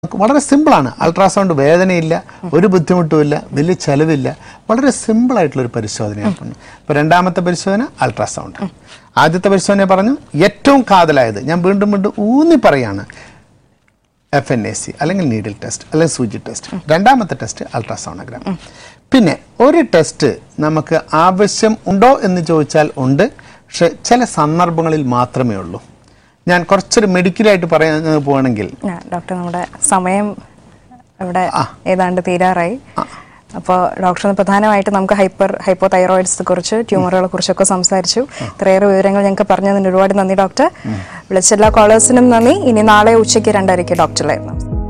വളരെ സിമ്പിളാണ് അൾട്രാസൗണ്ട് വേദനയില്ല ഒരു ബുദ്ധിമുട്ടുമില്ല വലിയ ചെലവില്ല വളരെ സിമ്പിളായിട്ടുള്ള ഒരു പരിശോധനയാണ് ഇപ്പോൾ രണ്ടാമത്തെ പരിശോധന അൾട്രാസൗണ്ട് ആദ്യത്തെ പരിശോധന പറഞ്ഞു ഏറ്റവും കാതലായത് ഞാൻ വീണ്ടും വീണ്ടും ഊന്നി പറയാണ് എഫ് എൻ എ സി അല്ലെങ്കിൽ നീഡിൽ ടെസ്റ്റ് അല്ലെങ്കിൽ സൂചി ടെസ്റ്റ് രണ്ടാമത്തെ ടെസ്റ്റ് അൾട്രാസോണോഗ്രാം പിന്നെ ഒരു ടെസ്റ്റ് നമുക്ക് ആവശ്യം ഉണ്ടോ എന്ന് ചോദിച്ചാൽ ഉണ്ട് പക്ഷെ ചില സന്ദർഭങ്ങളിൽ മാത്രമേ ഉള്ളൂ ഞാൻ കുറച്ചൊരു മെഡിക്കലായിട്ട് പറയാൻ പോവാണെങ്കിൽ ആ, ഡോക്ടർ നമ്മുടെ സമയം ഇവിടെ ഏതാണ്ട് തീരാറായി അപ്പോൾ ഡോക്ടർ ഇന്ന് പ്രധാനമായിട്ട് നമുക്ക് ഹൈപ്പർ ഹൈപ്പോ തൈറോയിഡ്സിനെ കുറിച്ച് ട്യൂമറുകളെ കുറിച്ചൊക്കെ സംസാരിച്ചു ഇത്രയേറെ വിവരങ്ങൾ ഞങ്ങൾക്ക് പറഞ്ഞതിന് ഒരുപാട് നന്ദി ഡോക്ടർ വിളിച്ച എല്ലാ കോളേഴ്സിനും നന്ദി ഇനി നാളെ ഉച്ചയ്ക്ക് രണ്ടരയ്ക്ക് ഡോക്ടറിലായിരുന്നു